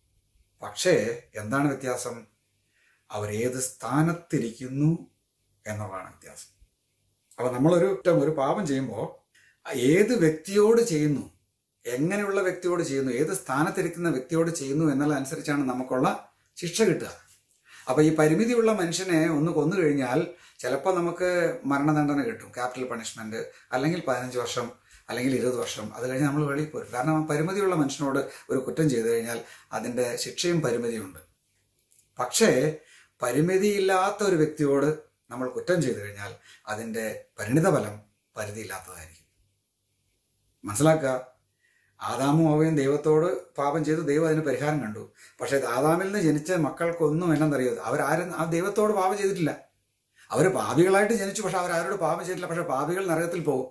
[SPEAKER 1] പക്ഷേ എന്താണ് വ്യത്യാസം അവരേത് സ്ഥാനത്തിരിക്കുന്നു എന്നുള്ളതാണ് വ്യത്യാസം അപ്പൊ നമ്മളൊരു ഒരു പാപം ചെയ്യുമ്പോൾ ഏത് വ്യക്തിയോട് ചെയ്യുന്നു എങ്ങനെയുള്ള വ്യക്തിയോട് ചെയ്യുന്നു ഏത് സ്ഥാനത്തിരിക്കുന്ന വ്യക്തിയോട് ചെയ്യുന്നു എന്നുള്ള അനുസരിച്ചാണ് നമുക്കുള്ള ശിക്ഷ കിട്ടുക അപ്പൊ ഈ പരിമിതിയുള്ള മനുഷ്യനെ ഒന്ന് കൊന്നു കഴിഞ്ഞാൽ ചിലപ്പോൾ നമുക്ക് മരണദണ്ഡന കിട്ടും ക്യാപിറ്റൽ പണിഷ്മെന്റ് അല്ലെങ്കിൽ പതിനഞ്ച് വർഷം അല്ലെങ്കിൽ ഇരുപത് വർഷം അത് കഴിഞ്ഞ് നമ്മൾ വെളിയിൽ പോരും കാരണം ആ പരിമിതിയുള്ള മനുഷ്യനോട് ഒരു കുറ്റം ചെയ്തു കഴിഞ്ഞാൽ അതിൻ്റെ ശിക്ഷയും പരിമിതിയുണ്ട് പക്ഷേ പരിമിതിയില്ലാത്ത ഒരു വ്യക്തിയോട് നമ്മൾ കുറ്റം ചെയ്തു കഴിഞ്ഞാൽ അതിൻ്റെ പരിണിതഫലം പരിധിയില്ലാത്തതായിരിക്കും മനസ്സിലാക്കുക ആദാമും അവയും ദൈവത്തോട് പാപം ചെയ്തു ദൈവം അതിന് പരിഹാരം കണ്ടു പക്ഷേ ആദാമിൽ നിന്ന് ജനിച്ച മക്കൾക്കൊന്നും എന്നറിയോ അവരാരും ആ ദൈവത്തോട് പാപം ചെയ്തിട്ടില്ല അവർ പാപികളായിട്ട് ജനിച്ചു പക്ഷെ അവരാരോട് പാപം ചെയ്തിട്ടില്ല പക്ഷെ പാപികൾ നരകത്തിൽ പോകും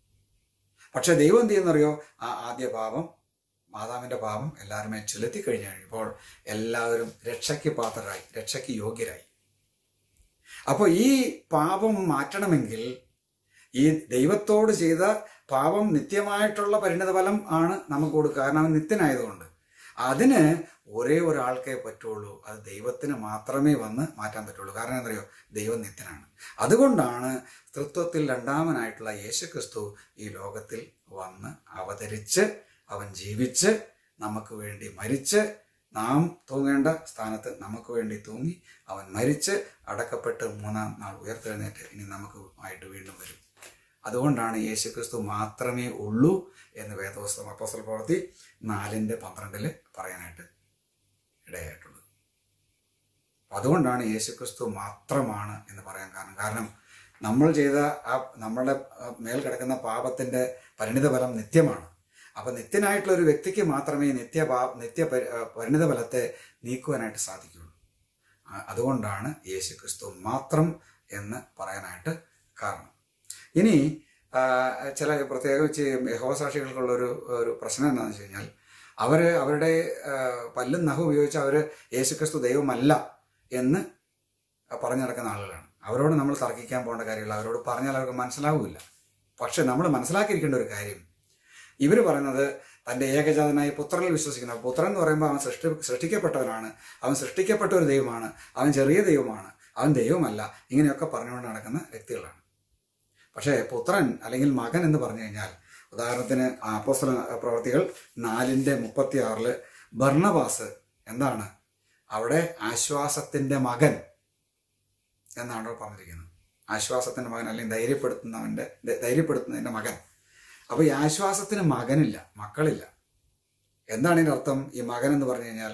[SPEAKER 1] പക്ഷെ ദൈവം എന്ത് ചെയ്യുന്നറിയോ ആ ആദ്യ പാപം മാതാവിന്റെ പാപം എല്ലാവരുമേ ചെലുത്തി കഴിഞ്ഞു കഴിയുമ്പോൾ എല്ലാവരും രക്ഷയ്ക്ക് പാത്രരായി രക്ഷയ്ക്ക് യോഗ്യരായി അപ്പോൾ ഈ പാപം മാറ്റണമെങ്കിൽ ഈ ദൈവത്തോട് ചെയ്ത പാപം നിത്യമായിട്ടുള്ള പരിണിതഫലം ആണ് നമുക്ക് കൊടുക്കുക കാരണം അവൻ നിത്യനായതുകൊണ്ട് അതിന് ഒരേ ഒരാൾക്കേ പറ്റുള്ളൂ അത് ദൈവത്തിന് മാത്രമേ വന്ന് മാറ്റാൻ പറ്റുള്ളൂ കാരണം എന്തറിയോ ദൈവം നിത്യനാണ് അതുകൊണ്ടാണ് തൃത്വത്തിൽ രണ്ടാമനായിട്ടുള്ള യേശുക്രിസ്തു ഈ ലോകത്തിൽ വന്ന് അവതരിച്ച് അവൻ ജീവിച്ച് നമുക്ക് വേണ്ടി മരിച്ച് നാം തൂങ്ങേണ്ട സ്ഥാനത്ത് നമുക്ക് വേണ്ടി തൂങ്ങി അവൻ മരിച്ച് അടക്കപ്പെട്ട് മൂന്നാം നാൾ ഉയർത്തെഴുന്നേറ്റ് ഇനി നമുക്ക് ആയിട്ട് വീണ്ടും വരും അതുകൊണ്ടാണ് യേശുക്രിസ്തു മാത്രമേ ഉള്ളൂ എന്ന് വേദപുസ്തകം അപ്പോസ്റ്റൽ പ്രവൃത്തി നാലിൻ്റെ പന്ത്രണ്ടില് പറയാനായിട്ട് ഇടയായിട്ടുള്ളത് അതുകൊണ്ടാണ് യേശുക്രിസ്തു മാത്രമാണ് എന്ന് പറയാൻ കാരണം കാരണം നമ്മൾ ചെയ്ത ആ നമ്മളുടെ മേൽ കിടക്കുന്ന പാപത്തിന്റെ പരിണിത ഫലം നിത്യമാണ് അപ്പൊ നിത്യനായിട്ടുള്ള ഒരു വ്യക്തിക്ക് മാത്രമേ നിത്യ പാ- നിത്യ പരി- ആ, പരിണിത ഫലത്തെ നീക്കുവാനായിട്ട് സാധിക്കുകയുള്ളൂ ആ, അതുകൊണ്ടാണ് യേശു ക്രിസ്തു മാത്രം എന്ന് പറയാനായിട്ട് കാരണം ഇനി ആ, ചില പ്രത്യേകിച്ച് യഹോസാക്ഷികൾക്കുള്ള ഒരു ഒരു പ്രശ്നം എന്താണെന്ന് വെച്ച് കഴിഞ്ഞാൽ അവര് അവരുടെ ആ, പല്ലും നഖം ഉപയോഗിച്ച് അവര് യേശുക്രിസ്തു ദൈവമല്ല എന്ന് പറഞ്ഞു നടക്കുന്ന ആളുകളാണ് അവരോട് നമ്മൾ തർക്കിക്കാൻ പോകേണ്ട കാര്യമില്ല അവരോട് പറഞ്ഞാൽ അവർക്ക് മനസ്സിലാവില്ല പക്ഷെ നമ്മൾ മനസ്സിലാക്കിയിരിക്കേണ്ട ഒരു കാര്യം ഇവർ പറയുന്നത് തൻ്റെ ഏകജാതനായ പുത്രനിൽ വിശ്വസിക്കുന്ന പുത്രൻ എന്ന് പറയുമ്പോൾ അവൻ സൃഷ്ടി സൃഷ്ടിക്കപ്പെട്ടവനാണ് അവൻ സൃഷ്ടിക്കപ്പെട്ട ഒരു ദൈവമാണ് അവൻ ചെറിയ ദൈവമാണ് അവൻ ദൈവമല്ല ഇങ്ങനെയൊക്കെ പറഞ്ഞുകൊണ്ട് നടക്കുന്ന വ്യക്തികളാണ് പക്ഷേ പുത്രൻ അല്ലെങ്കിൽ മകൻ എന്ന് പറഞ്ഞു കഴിഞ്ഞാൽ ഉദാഹരണത്തിന് അപ്പോസ്തല പ്രവർത്തികൾ നാലിൻ്റെ മുപ്പത്തി ആറില് ബർണബാസ് എന്താണ് അവിടെ ആശ്വാസത്തിന്റെ മകൻ എന്നാണ് അവിടെ പറഞ്ഞിരിക്കുന്നത് ആശ്വാസത്തിന്റെ മകൻ അല്ലെങ്കിൽ ധൈര്യപ്പെടുത്തുന്നവന്റെ ധൈ- ധൈര്യപ്പെടുത്തുന്നതിന്റെ മകൻ അപ്പൊ ഈ ആശ്വാസത്തിന് മകനില്ല മക്കളില്ല എന്താണ് ഇതിന്റെ അർത്ഥം ഈ മകൻ എന്ന് പറഞ്ഞു കഴിഞ്ഞാൽ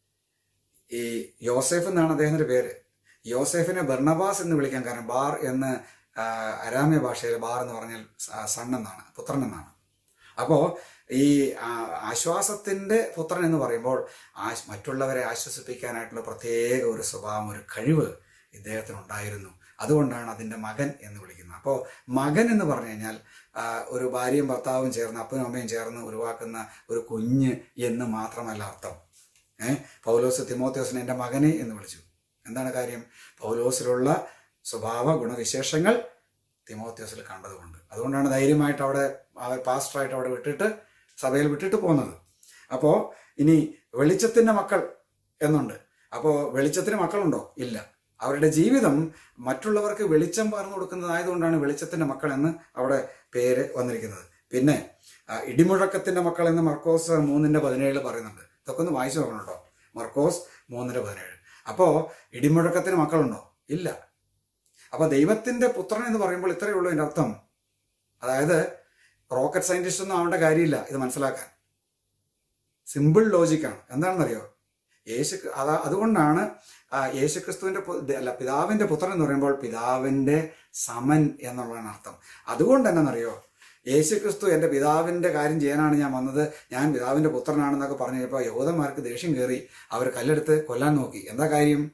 [SPEAKER 1] ഈ യോസെഫ് എന്നാണ് അദ്ദേഹത്തിന്റെ പേര് യോസെഫിനെ ബർണബാസ് എന്ന് വിളിക്കാൻ കാരണം ബാർ എന്ന് ആ, അരാമ്യ ഭാഷയിൽ ബാർ എന്ന് പറഞ്ഞാൽ സ- സൺ എന്നാണ് പുത്രൻ എന്നാണ് അപ്പോ ഈ ആ, ആശ്വാസത്തിന്റെ പുത്രൻ എന്ന് പറയുമ്പോൾ ആശ് മറ്റുള്ളവരെ ആശ്വസിപ്പിക്കാനായിട്ടുള്ള പ്രത്യേക ഒരു സ്വഭാവം ഒരു കഴിവ് ഇദ്ദേഹത്തിന് ഉണ്ടായിരുന്നു അതുകൊണ്ടാണ് അതിന്റെ മകൻ എന്ന് വിളിക്കുന്നത് അപ്പോൾ മകൻ എന്ന് പറഞ്ഞു കഴിഞ്ഞാൽ ആ, ഒരു ഭാര്യയും ഭർത്താവും ചേർന്ന് അപ്പനും അമ്മയും ചേർന്ന് ഉരുവാക്കുന്ന ഒരു കുഞ്ഞ് എന്ന് മാത്രമല്ല അർത്ഥം ഏഹ് പൗലോസ് തിമോത്യോസിനെ എൻ്റെ മകനെ എന്ന് വിളിച്ചു എന്താണ് കാര്യം പൗലോസിലുള്ള സ്വഭാവ ഗുണവിശേഷങ്ങൾ തിമോത്യോസിൽ കണ്ടതുകൊണ്ട് അതുകൊണ്ടാണ് ധൈര്യമായിട്ട് അവിടെ അവർ പാസ്റ്ററായിട്ട് അവിടെ വിട്ടിട്ട് സഭയിൽ വിട്ടിട്ട് പോകുന്നത് അപ്പോൾ ഇനി വെളിച്ചത്തിന്റെ മക്കൾ എന്നുണ്ട് അപ്പോൾ വെളിച്ചത്തിന് മക്കളുണ്ടോ ഇല്ല അവരുടെ ജീവിതം മറ്റുള്ളവർക്ക് വെളിച്ചം പകർന്നു കൊടുക്കുന്നതായതുകൊണ്ടാണ് വെളിച്ചത്തിന്റെ മക്കൾ എന്ന് അവിടെ പേര് വന്നിരിക്കുന്നത് പിന്നെ ആ, ഇടിമുഴക്കത്തിന്റെ മക്കൾ എന്ന് മർക്കോസ് മൂന്നിന്റെ പതിനേഴിൽ പറയുന്നുണ്ട് ഇതൊക്കെ ഒന്ന് വായിച്ചു നോക്കണം കേട്ടോ മർക്കോസ് മൂന്നിന്റെ പതിനേഴ് അപ്പോ ഇടിമുഴക്കത്തിന് മക്കളുണ്ടോ ഇല്ല അപ്പൊ ദൈവത്തിന്റെ പുത്രൻ എന്ന് പറയുമ്പോൾ ഇത്രയേ ഉള്ളൂ ഇതിന്റെ അർത്ഥം അതായത് റോക്കറ്റ് സയന്റിസ്റ്റ് ഒന്നും ആവേണ്ട കാര്യമില്ല ഇത് മനസ്സിലാക്കാൻ സിമ്പിൾ ലോജിക്കാണ് എന്താണെന്നറിയോ യേശു അതാ അതുകൊണ്ടാണ് ആ യേശുക്രിസ്തുവിന്റെ പു- ദ- അല്ല പിതാവിന്റെ പുത്രൻ എന്ന് പറയുമ്പോൾ പിതാവിന്റെ സമൻ എന്നുള്ളതാണ് അർത്ഥം അതുകൊണ്ട് എന്നറിയോ യേശുക്രിസ്തു എൻ്റെ പിതാവിന്റെ കാര്യം ചെയ്യാനാണ് ഞാൻ വന്നത് ഞാൻ പിതാവിന്റെ പുത്രനാണെന്നൊക്കെ പറഞ്ഞു കഴിഞ്ഞപ്പോൾ യഹൂദന്മാർക്ക് ദേഷ്യം കയറി അവർ കല്ലെടുത്ത് കൊല്ലാൻ നോക്കി എന്താ കാര്യം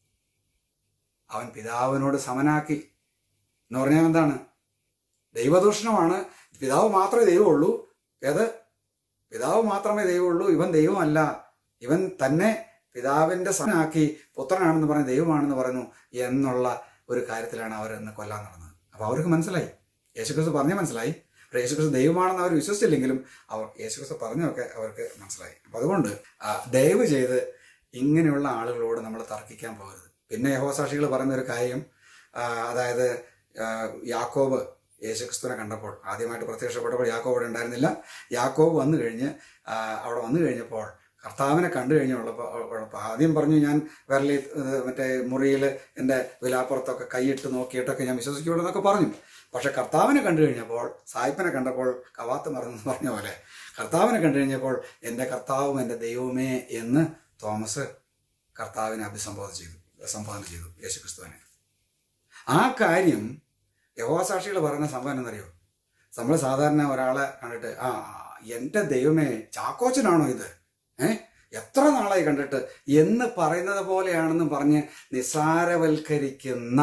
[SPEAKER 1] അവൻ പിതാവിനോട് സമനാക്കി എന്ന് പറഞ്ഞാൽ എന്താണ് ദൈവദൂഷണമാണ് പിതാവ് മാത്രമേ ദൈവമുള്ളൂ ഏത് പിതാവ് മാത്രമേ ദൈവമുള്ളൂ ഇവൻ ദൈവമല്ല ഇവൻ തന്നെ പിതാവിന്റെ സമനാക്കി പുത്രനാണെന്ന് പറഞ്ഞ് ദൈവമാണെന്ന് പറയുന്നു എന്നുള്ള ഒരു കാര്യത്തിലാണ് അവർ ഇന്ന് കൊല്ലാൻ നടന്നത് അപ്പൊ അവർക്ക് മനസ്സിലായി യേശുക്രിസ്തു പറഞ്ഞ മനസ്സിലായി പക്ഷേ യേശുക്രിസ്തു ദൈവമാണെന്ന് അവർ വിശ്വസിച്ചില്ലെങ്കിലും അവർ യേശുക്രിസ്തു പറഞ്ഞൊക്കെ അവർക്ക് മനസ്സിലായി അപ്പൊ അതുകൊണ്ട് ആ, ദയവ് ചെയ്ത് ഇങ്ങനെയുള്ള ആളുകളോട് നമ്മൾ തർക്കിക്കാൻ പോകരുത് പിന്നെ യഹോസാക്ഷികൾ പറയുന്ന ഒരു കാര്യം ആ, അതായത് ആ, യാക്കോബ് യേശുക്രിസ്തുവിനെ കണ്ടപ്പോൾ ആദ്യമായിട്ട് പ്രത്യക്ഷപ്പെട്ടപ്പോൾ യാക്കോബ് അവിടെ ഉണ്ടായിരുന്നില്ല യാക്കോബ് വന്നു കഴിഞ്ഞ് ആ, അവിടെ വന്നു കഴിഞ്ഞപ്പോൾ കർത്താവിനെ കണ്ടു കഴിഞ്ഞുള്ളപ്പോൾ ഉള്ളപ്പോൾ ആദ്യം പറഞ്ഞു ഞാൻ വിരലി ഏഹ്, മറ്റേ മുറിയിൽ എൻ്റെ വിലാപ്പുറത്തൊക്കെ കൈയിട്ട് നോക്കിയിട്ടൊക്കെ ഞാൻ വിശ്വസിക്കുള്ളൂ എന്നൊക്കെ പറഞ്ഞു പക്ഷെ കർത്താവിനെ കണ്ടു കഴിഞ്ഞപ്പോൾ സായിപ്പിനെ കണ്ടപ്പോൾ കവാത്ത് മറന്നു എന്ന് പറഞ്ഞ പോലെ കർത്താവിനെ കണ്ടു കഴിഞ്ഞപ്പോൾ എൻ്റെ കർത്താവും എൻ്റെ ദൈവമേ എന്ന് തോമസ് കർത്താവിനെ അഭിസംബോധന ചെയ്തു സംബോധന ചെയ്തു യേശുക്രിസ്തുവിനെ ആ കാര്യം യഹോസാക്ഷികൾ പറയുന്ന സംഭവം എന്നറിയോ നമ്മൾ സാധാരണ ഒരാളെ കണ്ടിട്ട് ആ എൻ്റെ ദൈവമേ ചാക്കോച്ചനാണോ ഇത് ഏ എത്ര നാളായി കണ്ടിട്ട് എന്ന് പറയുന്നത് പോലെയാണെന്ന് പറഞ്ഞ് നിസാരവൽക്കരിക്കുന്ന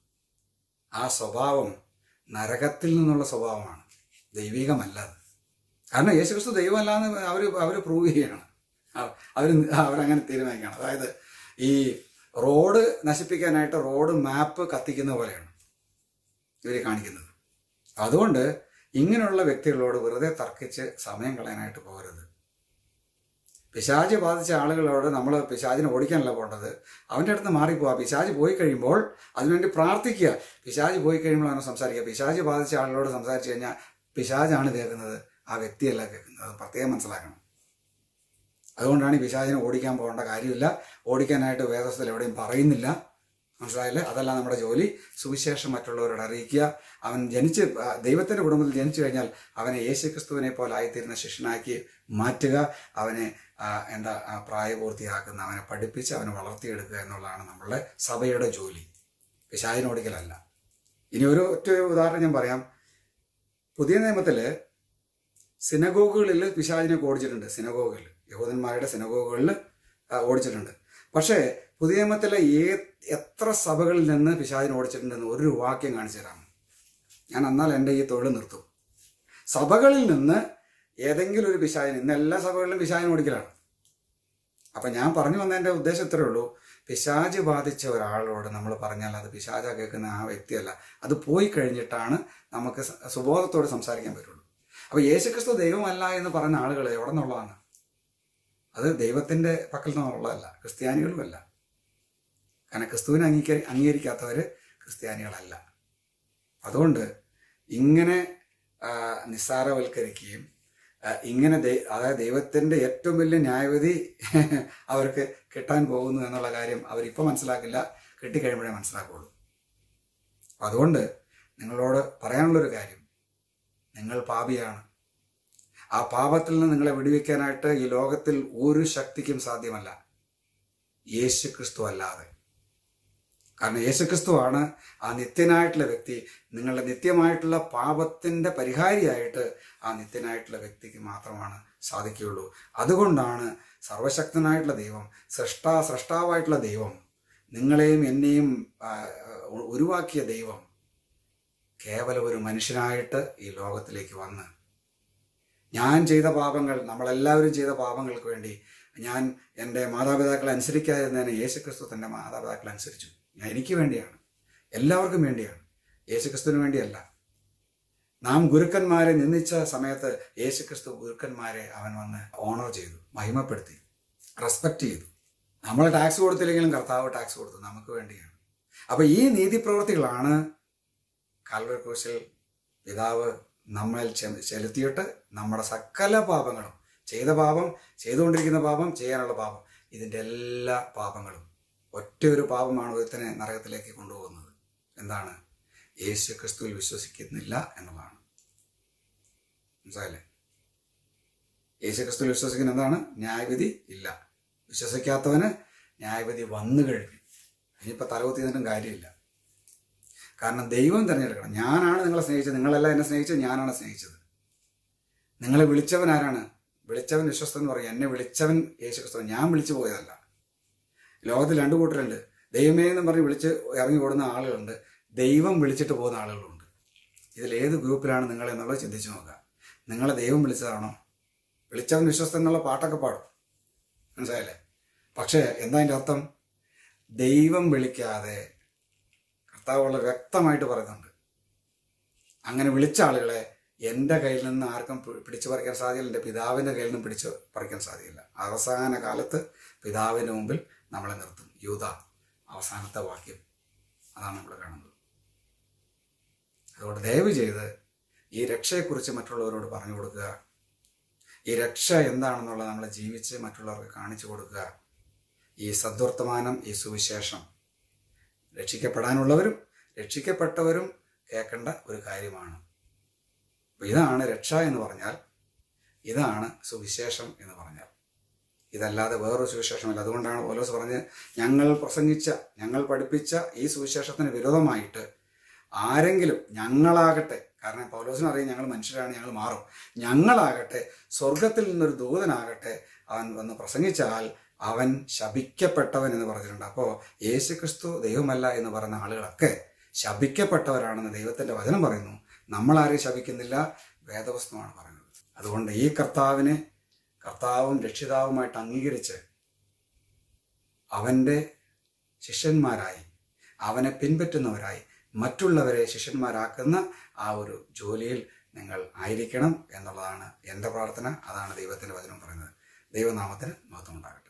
[SPEAKER 1] ആ സ്വഭാവം നരകത്തിൽ നിന്നുള്ള സ്വഭാവമാണ് ദൈവികമല്ല അത് കാരണം യേശുക്രിസ്തു ദൈവമല്ല എന്ന് അവർ അവർ പ്രൂവ് ചെയ്യുകയാണ് അവർ അവരങ്ങനെ തീരുമാനിക്കുകയാണ് അതായത് ഈ റോഡ് നശിപ്പിക്കാനായിട്ട് റോഡ് മാപ്പ് കത്തിക്കുന്ന പോലെയാണ് ഇവർ കാണിക്കുന്നത് അതുകൊണ്ട് ഇങ്ങനെയുള്ള വ്യക്തികളോട് വെറുതെ തർക്കിച്ച് സമയം കളയാനായിട്ട് പോകരുത് പിശാജ് ബാധിച്ച ആളുകളോട് നമ്മൾ പിശാജിനെ ഓടിക്കാനല്ല പോകേണ്ടത് അവൻ്റെ അടുത്ത് മാറിപ്പോവാ പിശാജ് പോയി കഴിയുമ്പോൾ അതിനുവേണ്ടി പ്രാർത്ഥിക്കുക പിശാജ് പോയി കഴിയുമ്പോൾ അവനെ സംസാരിക്കുക പിശാജ് ബാധിച്ച ആളുകളോട് സംസാരിച്ചു കഴിഞ്ഞാൽ പിശാജാണ് കേൾക്കുന്നത് ആ വ്യക്തിയല്ല കേൾക്കുന്നത് അത് പ്രത്യേകം മനസ്സിലാക്കണം അതുകൊണ്ടാണ് ഈ പിശാചിനെ ഓടിക്കാൻ പോകേണ്ട കാര്യമില്ല ഓടിക്കാനായിട്ട് വേദസ്ഥയിൽ എവിടെയും പറയുന്നില്ല മനസ്സിലായില്ലേ അതല്ല നമ്മുടെ ജോലി സുവിശേഷം മറ്റുള്ളവരോട് അറിയിക്കുക അവൻ ജനിച്ച് ആ, ദൈവത്തിന്റെ കുടുംബത്തിൽ ജനിച്ചു കഴിഞ്ഞാൽ അവനെ യേശുക്രിസ്തുവിനെ പോലെ ആയിത്തീരുന്ന ശിഷ്യനാക്കി മാറ്റുക അവനെ ആ, എന്താ ആ, പ്രായപൂർത്തിയാക്കുന്ന അവനെ പഠിപ്പിച്ച് അവനെ വളർത്തിയെടുക്കുക എന്നുള്ളതാണ് നമ്മളുടെ സഭയുടെ ജോലി പിശാചിനെ ഓടിക്കലല്ല ഇനി ഒരു ഒറ്റ ഉദാഹരണം ഞാൻ പറയാം പുതിയ നിയമത്തില് സിനഗോഗുകളിൽ പിശാചിനെ ഓടിച്ചിട്ടുണ്ട് സിനഗോഗുകളിൽ യഹൂദന്മാരുടെ സിനഗോഗുകളിൽ ആ, ഓടിച്ചിട്ടുണ്ട് പക്ഷേ പുതിയ നിയമത്തിലെ ഏ എത്ര സഭകളിൽ നിന്ന് പിശാചിനെ ഓടിച്ചിട്ടുണ്ടെന്ന് ഒരു വാക്യം കാണിച്ചു തരാമോ ഞാൻ എന്നാൽ എൻ്റെ ഈ തൊഴിൽ നിർത്തും സഭകളിൽ നിന്ന് ഏതെങ്കിലും ഒരു പിശാചിന് ഇന്ന് എല്ലാ സഭകളിലും പിശാചിനെ ഓടിക്കലാണ് അപ്പം ഞാൻ പറഞ്ഞു വന്നതിൻ്റെ ഉദ്ദേശം ഇത്രേ ഉള്ളൂ പിശാജ് ബാധിച്ച ഒരാളോട് നമ്മൾ പറഞ്ഞാൽ അത് പിശാച കേൾക്കുന്ന ആ വ്യക്തിയല്ല അത് പോയി കഴിഞ്ഞിട്ടാണ് നമുക്ക് സ- സുബോധത്തോട് സംസാരിക്കാൻ പറ്റുള്ളൂ അപ്പോൾ യേശുക്രിസ്തു ദൈവമല്ല എന്ന് പറയുന്ന ആളുകൾ എവിടെ നിന്നുള്ളതാണ് അത് ദൈവത്തിൻ്റെ പക്കൽ നിന്നുള്ളതല്ല ക്രിസ്ത്യാനികളുമല്ല കാരണം ക്രിസ്തുവിനെ അംഗീകരി അംഗീകരിക്കാത്തവർ ക്രിസ്ത്യാനികളല്ല അതുകൊണ്ട് ഇങ്ങനെ ആ, നിസ്സാരവൽക്കരിക്കുകയും ആ, ഇങ്ങനെ ദൈ- അതായത് ദൈവത്തിൻ്റെ ഏറ്റവും വലിയ ന്യായവിധി അവർക്ക് കിട്ടാൻ പോകുന്നു എന്നുള്ള കാര്യം അവരിപ്പോൾ മനസ്സിലാക്കില്ല കിട്ടിക്കഴിയുമ്പോഴേ മനസ്സിലാക്കുള്ളൂ അപ്പം അതുകൊണ്ട് നിങ്ങളോട് പറയാനുള്ളൊരു കാര്യം നിങ്ങൾ പാപിയാണ് ആ പാപത്തിൽ നിന്ന് നിങ്ങളെ വിടുവിക്കാനായിട്ട് ഈ ലോകത്തിൽ ഒരു ശക്തിക്കും സാധ്യമല്ല യേശു ക്രിസ്തു അല്ലാതെ കാരണം യേശുക്രിസ്തുവാണ് ആ നിത്യനായിട്ടുള്ള വ്യക്തി നിങ്ങളുടെ നിത്യമായിട്ടുള്ള പാപത്തിൻ്റെ പരിഹാരിയായിട്ട് ആ നിത്യനായിട്ടുള്ള വ്യക്തിക്ക് മാത്രമാണ് സാധിക്കുകയുള്ളൂ അതുകൊണ്ടാണ് സർവശക്തനായിട്ടുള്ള ദൈവം സൃഷ്ടാ സൃഷ്ടാവായിട്ടുള്ള ദൈവം നിങ്ങളെയും എന്നെയും ആ, ഉരുവാക്കിയ ദൈവം കേവലം ഒരു മനുഷ്യനായിട്ട് ഈ ലോകത്തിലേക്ക് വന്ന് ഞാൻ ചെയ്ത പാപങ്ങൾ നമ്മളെല്ലാവരും ചെയ്ത പാപങ്ങൾക്ക് വേണ്ടി ഞാൻ എൻ്റെ മാതാപിതാക്കളെ അനുസരിക്കാതിരുന്നതിന് യേശുക്രിസ്തു തൻ്റെ മാതാപിതാക്കളെ അനുസരിച്ചു ഞാൻ എനിക്ക് വേണ്ടിയാണ് എല്ലാവർക്കും വേണ്ടിയാണ് യേശുക്രിസ്തുവിന് വേണ്ടിയല്ല നാം ഗുരുക്കന്മാരെ നിന്ദിച്ച സമയത്ത് യേശുക്രിസ്തു ഗുരുക്കന്മാരെ അവൻ വന്ന് ഓണർ ചെയ്തു മഹിമപ്പെടുത്തി റെസ്പെക്റ്റ് ചെയ്തു നമ്മൾ ടാക്സ് കൊടുത്തില്ലെങ്കിലും കർത്താവ് ടാക്സ് കൊടുത്തു നമുക്ക് വേണ്ടിയാണ് അപ്പൊ ഈ നീതിപ്രവൃത്തികളാണ് കാൽവർ ക്രൂശിൽ പിതാവ് നമ്മളിൽ ചെ- ചെലുത്തിയിട്ട് നമ്മുടെ സകല പാപങ്ങളും ചെയ്ത പാപം ചെയ്തുകൊണ്ടിരിക്കുന്ന പാപം ചെയ്യാനുള്ള പാപം ഇതിൻ്റെ എല്ലാ പാപങ്ങളും ഒറ്റ ഒരു പാപമാണ് ഒരുത്തനെ നരകത്തിലേക്ക് കൊണ്ടുപോകുന്നത് എന്താണ് യേശു ക്രിസ്തുവിൽ വിശ്വസിക്കുന്നില്ല എന്നുള്ളതാണ് മനസ്സിലായില്ലേ യേശു ക്രിസ്തുവിൽ വിശ്വസിക്കുന്ന എന്താണ് ന്യായവിധി ഇല്ല വിശ്വസിക്കാത്തവന് ന്യായവിധി വന്നു കഴിഞ്ഞു ഇനിയിപ്പോൾ തലകുത്തിയതിനും കാര്യമില്ല കാരണം ദൈവം തിരഞ്ഞെടുക്കണം ഞാനാണ് നിങ്ങളെ സ്നേഹിച്ചത് നിങ്ങളല്ല എന്നെ സ്നേഹിച്ചത് ഞാനാണ് സ്നേഹിച്ചത് നിങ്ങളെ വിളിച്ചവൻ ആരാണ് വിളിച്ചവൻ വിശ്വസ്തൻ എന്ന് പറയും എന്നെ വിളിച്ചവൻ യേശു ക്രിസ്തു ഞാൻ വിളിച്ചു പോയതല്ല ലോകത്തിൽ രണ്ടു കൂട്ടരുണ്ട് ദൈവമേ എന്നും പറഞ്ഞ് വിളിച്ച് ഇറങ്ങി ഓടുന്ന ആളുകളുണ്ട് ദൈവം വിളിച്ചിട്ട് പോകുന്ന ആളുകളുണ്ട് ഇതിൽ ഏത് ഗ്രൂപ്പിലാണ് നിങ്ങൾ എന്നുള്ളത് ചിന്തിച്ചു നോക്കുക നിങ്ങളെ ദൈവം വിളിച്ചതാണോ വിളിച്ചവൻ വിശ്വസ്തൻ എന്നുള്ള പാട്ടൊക്കെ പാടും മനസ്സിലായില്ലേ പക്ഷേ എന്താ അതിൻ്റെ അർത്ഥം ദൈവം വിളിക്കാതെ കർത്താവ് വളരെ വ്യക്തമായിട്ട് പറയുന്നുണ്ട് അങ്ങനെ വിളിച്ച ആളുകളെ എൻ്റെ കയ്യിൽ നിന്ന് ആർക്കും പി- പിടിച്ചു പറിക്കാൻ സാധ്യല്ല എൻ്റെ പിതാവിൻ്റെ കയ്യിൽ നിന്നും പിടിച്ചു പറിക്കാൻ സാധ്യല്ല അവസാന കാലത്ത് പിതാവിൻ്റെ മുമ്പിൽ നമ്മളെ നിർത്തും യൂത അവസാനത്തെ വാക്യം അതാണ് നമ്മൾ കാണുന്നത് അതുകൊണ്ട് ദയവ് ചെയ്ത് ഈ രക്ഷയെക്കുറിച്ച് മറ്റുള്ളവരോട് പറഞ്ഞു കൊടുക്കുക ഈ രക്ഷ എന്താണെന്നുള്ളത് നമ്മൾ ജീവിച്ച് മറ്റുള്ളവർക്ക് കാണിച്ചു കൊടുക്കുക ഈ സദ്വർത്തമാനം ഈ സുവിശേഷം രക്ഷിക്കപ്പെടാനുള്ളവരും രക്ഷിക്കപ്പെട്ടവരും കേൾക്കേണ്ട ഒരു കാര്യമാണ് അപ്പൊ ഇതാണ് രക്ഷ എന്ന് പറഞ്ഞാൽ ഇതാണ് സുവിശേഷം എന്ന് പറഞ്ഞാൽ ഇതല്ലാതെ വേറൊരു സുവിശേഷമല്ല അതുകൊണ്ടാണ് പോലോസ് പറഞ്ഞ് ഞങ്ങൾ പ്രസംഗിച്ച ഞങ്ങൾ പഠിപ്പിച്ച ഈ സുവിശേഷത്തിന് വിരോധമായിട്ട് ആരെങ്കിലും ഞങ്ങളാകട്ടെ കാരണം പൗലോസിന് അറിയാം ഞങ്ങൾ മനുഷ്യരാണ് ഞങ്ങൾ മാറും ഞങ്ങളാകട്ടെ സ്വർഗത്തിൽ നിന്നൊരു ദൂതനാകട്ടെ അവൻ വന്ന് പ്രസംഗിച്ചാൽ അവൻ ശപിക്കപ്പെട്ടവൻ എന്ന് പറഞ്ഞിട്ടുണ്ട് അപ്പോൾ യേശു ക്രിസ്തു ദൈവമല്ല എന്ന് പറയുന്ന ആളുകളൊക്കെ ശപിക്കപ്പെട്ടവരാണെന്ന് ദൈവത്തിന്റെ വചനം പറയുന്നു നമ്മൾ ആരെയും ശപിക്കുന്നില്ല വേദവസ്തുവാണ് പറയുന്നത് അതുകൊണ്ട് ഈ കർത്താവിനെ കർത്താവും രക്ഷിതാവുമായിട്ട് അംഗീകരിച്ച് അവൻ്റെ ശിഷ്യന്മാരായി അവനെ പിൻപറ്റുന്നവരായി മറ്റുള്ളവരെ ശിഷ്യന്മാരാക്കുന്ന ആ ഒരു ജോലിയിൽ നിങ്ങൾ ആയിരിക്കണം എന്നുള്ളതാണ് എൻ്റെ പ്രാർത്ഥന അതാണ് ദൈവത്തിൻ്റെ വചനം പറയുന്നത് ദൈവനാമത്തിന് മഹത്വം ഉണ്ടാകട്ടെ